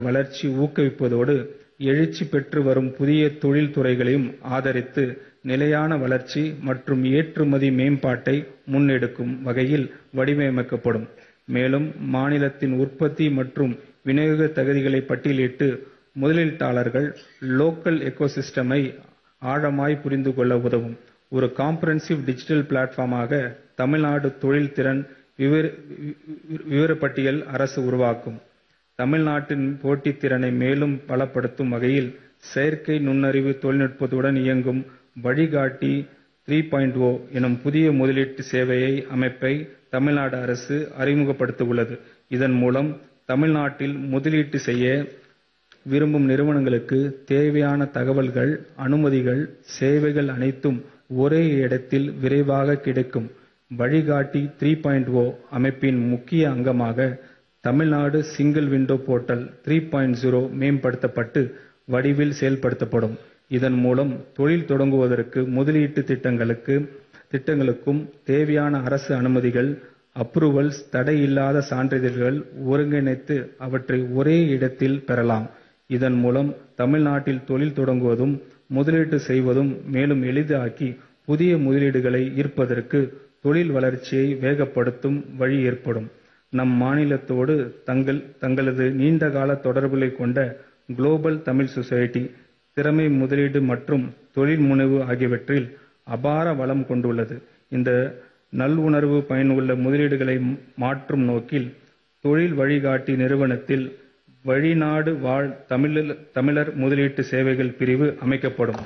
வளர்ச்சி ஊக்குவிப்பதோடு எழுச்சி பெற்று வரும் புதிய தொழில் துறைகளையும் ஆதரித்து நிலையான வளர்ச்சி மற்றும் ஏற்றுமதி மேம்பாட்டை முன்னெடுக்கும் வகையில் வடிவமைக்கப்படும். மேலும் மாநிலத்தின் உற்பத்தி மற்றும் விநியோக தகுதிகளை பட்டியலிட்டு முதலீட்டாளர்கள் லோக்கல் எக்கோசிஸ்டமை ஆழமாய் புரிந்து கொள்ள உதவும் ஒரு காம்ப்ரஹென்சிவ் டிஜிட்டல் பிளாட்ஃபார்மாக தமிழ்நாடு தொழில் திறன் விவரப்பட்டியல் அரசு உருவாக்கும். தமிழ்நாட்டின் போட்டித் திறனை மேலும் பலப்படுத்தும் வகையில் செயற்கை நுண்ணறிவு தொழில்நுட்பத்துடன் இயங்கும் வழிகாட்டி 3.0 எனும் புதிய முதலீட்டு சேவை அமைப்பை தமிழ்நாடு அரசு அறிமுகப்படுத்தவுள்ளது. இதன் மூலம் தமிழ்நாட்டில் முதலீடு செய்ய விரும்பும் நிறுவனங்களுக்கு தேவையான தகவல்கள், அனுமதிகள், சேவைகள் அனைத்தும் ஒரே இடத்தில் விரைவாக கிடைக்கும். வழிகாட்டி 3.0 அமைப்பின் முக்கிய அங்கமாக தமிழ்நாடு சிங்கிள் விண்டோ போர்ட்டல் 3.0 மேம்படுத்தப்பட்ட வடிவில் செயல்படுத்தப்படும். இதன் மூலம் தொழில் தொடங்குவதற்கு முதலீட்டு திட்டங்களுக்கும் தேவையான அரசு அனுமதிகள், அப்ரூவல்ஸ், தடையில்லாத சான்றிதழ்கள் ஒருங்கிணைத்து அவற்றை ஒரே இடத்தில் பெறலாம். இதன் மூலம் தமிழ்நாட்டில் தொழில் தொடங்குவதும், முதலீடு செய்வதும் மேலும் எளிதாக்கி புதிய முதலீடுகளை ஈர்ப்பதற்கு தொழில் வளர்ச்சியை வேகப்படுத்தும் வழி ஏற்படும். நம் மாநிலத்தோடு தங்களது நீண்டகால தொடர்புகளைக் கொண்ட குளோபல் தமிழ் சொசைட்டி திறமை முதலீடு மற்றும் தொழில் முனைவு ஆகியவற்றில் அபார வளம் கொண்டுள்ளது. இந்த நல்லுணர்வு பயனுள்ள முதலீடுகளை மாற்றும் நோக்கில் தொழில் வழிகாட்டி நிறுவனத்தில் வெளிநாடு வாழ் தமிழர் முதலீட்டு சேவைகள் பிரிவு அமைக்கப்படும்.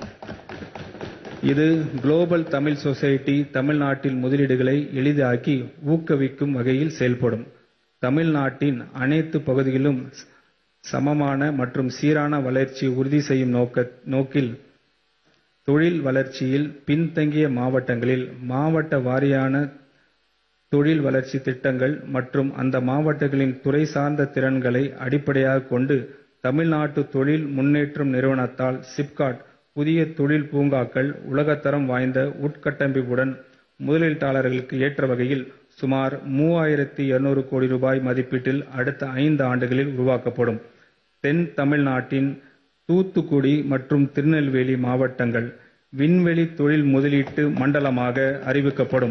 இது குளோபல் தமிழ் சொசைட்டி தமிழ்நாட்டில் முதலீடுகளை எளிதாக்கி ஊக்குவிக்கும் வகையில் செயல்படும். தமிழ்நாட்டின் அனைத்து பகுதிகளிலும் சமமான மற்றும் சீரான வளர்ச்சியை உறுதி செய்யும் நோக்கில் தொழில் வளர்ச்சியில் பின்தங்கிய மாவட்டங்களில் மாவட்ட வாரியான தொழில் வளர்ச்சி திட்டங்கள் மற்றும் அந்த மாவட்டங்களின் துறை சார்ந்த திறன்களை அடிப்படையாகக் கொண்டு தமிழ்நாடு தொழில் முன்னேற்ற நிறுவனத்தால் சிப்காட் புதிய தொழில் பூங்காக்கள் உலகத்தரம் வாய்ந்த உட்கட்டமைப்புடன் முதலீட்டாளர்களுக்கு ஏற்ற வகையில் சுமார் மூவாயிரத்து கோடி ரூபாய் மதிப்பீட்டில் அடுத்த ஐந்து ஆண்டுகளில் உருவாக்கப்படும். தென் தமிழ்நாட்டின் தூத்துக்குடி மற்றும் திருநெல்வேலி மாவட்டங்கள் விண்வெளி தொழில் முதலீட்டு மண்டலமாக அறிவிக்கப்படும்.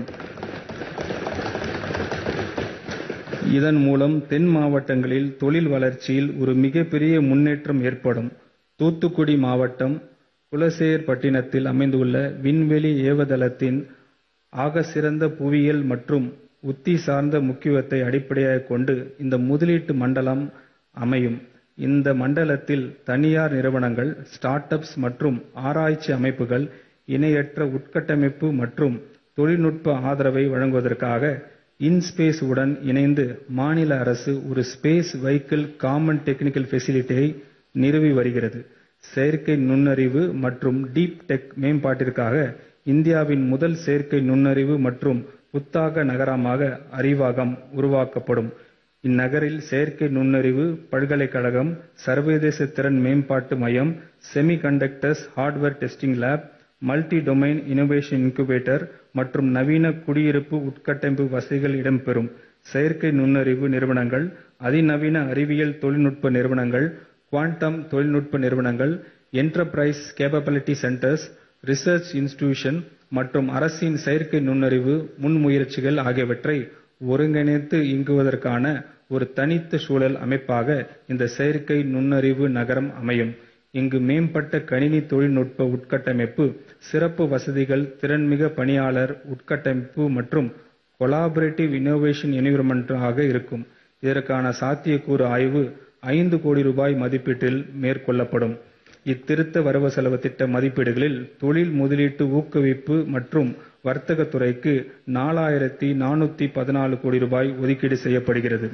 இதன் மூலம் தென் மாவட்டங்களில் தொழில் வளர்ச்சியில் ஒரு மிகப்பெரிய முன்னேற்றம் ஏற்படும். தூத்துக்குடி மாவட்டம் குலசேகரப்பட்டினத்தில் அமைந்துள்ள விண்வெளி ஏவுதளத்தின் ஆகச்சிறந்த புவியியல் மற்றும் உத்தி சார்ந்த முக்கியத்துவத்தை அடிப்படையாகக் கொண்டு இந்த முதலீட்டு மண்டலம் அமையும். இந்த மண்டலத்தில் தனியார் நிறுவனங்கள், ஸ்டார்ட் அப்ஸ் மற்றும் ஆராய்ச்சி அமைப்புகள் இணையற்ற உட்கட்டமைப்பு மற்றும் தொழில்நுட்ப ஆதரவை வழங்குவதற்காக இன்ஸ்பேஸ் உடன் இணைந்து மாநில அரசு ஒரு ஸ்பேஸ் வெஹிக்கிள் காமன் டெக்னிக்கல் ஃபெசிலிட்டியை நிறுவி வருகிறது. செயற்கை நுண்ணறிவு மற்றும் டீப் டெக் மேம்பாட்டிற்காக இந்தியாவின் முதல் செயற்கை நுண்ணறிவு மற்றும் புத்தாக்க நகரமாக அறிவாகம் உருவாக்கப்படும். இந்நகரில் செயற்கை நுண்ணறிவு பல்கலைக்கழகம், சர்வதேச திறன் மேம்பாட்டு மையம், semiconductors hardware testing lab, multi domain innovation incubator மற்றும் நவீன குடியிருப்பு உட்கட்டமைப்பு வசதிகள் இடம்பெறும். செயற்கை நுண்ணறிவு நிறுவனங்கள், அதிநவீன அறிவியல் தொழில்நுட்ப நிறுவனங்கள், குவாண்டம் தொழில்நுட்ப நிறுவனங்கள், enterprise capability centres, research institution மற்றும் அரசின் செயற்கை நுண்ணறிவு முன்முயற்சிகள் ஆகியவற்றை ஒருங்கிணைத்து இயங்குவதற்கான ஒரு தனித்த சூழல் அமைப்பாக இந்த செயற்கை நுண்ணறிவு நகரம் அமையும். இங்கு மேம்பட்ட கணினி தொழில்நுட்ப உட்கட்டமைப்பு, சிறப்பு வசதிகள், திறன்மிகு பணியாளர் உட்கட்டமைப்பு மற்றும் கொலாபரேட்டிவ் இன்னோவேஷன் என்விரான்மென்டாக இருக்கும். இதற்கான சாத்தியக்கூறு ஆய்வு ஐந்து கோடி ரூபாய் மதிப்பீட்டில் மேற்கொள்ளப்படும். இத்திருத்த வரவு செலவுத் திட்ட மதிப்பீடுகளில் தொழில் முதலீட்டு ஊக்குவிப்பு மற்றும் வர்த்தகத் துறைக்கு நாலாயிரத்து நானூற்று பதினாலு கோடி ரூபாய் ஒதுக்கீடு செய்யப்படுகிறது.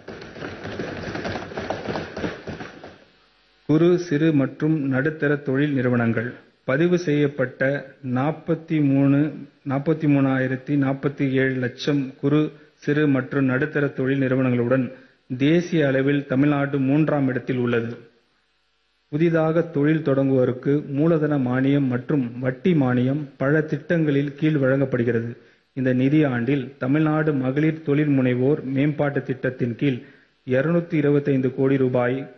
குறு, சிறு மற்றும் நடுத்தர தொழில் நிறுவனங்கள் பதிவு செய்யப்பட்ட நாற்பத்து மூவாயிரத்து நாற்பத்து ஏழு லட்சம் குறு, சிறு மற்றும் நடுத்தர தொழில் நிறுவனங்களுடன் தேசிய அளவில் தமிழ்நாடு மூன்றாம் இடத்தில் உள்ளது. புதிதாக தொழில் தொடங்குவோருக்கு மூலதன மானியம் மற்றும் வட்டி மானியம் பல திட்டங்களின் கீழ் வழங்கப்படுகிறது. இந்த நிதியாண்டில் தமிழ்நாடு மகளிர் தொழில் முனைவோர் மேம்பாட்டுத் திட்டத்தின் கீழ் இருநூத்தி இருபத்தைந்து கோடி ரூபாய்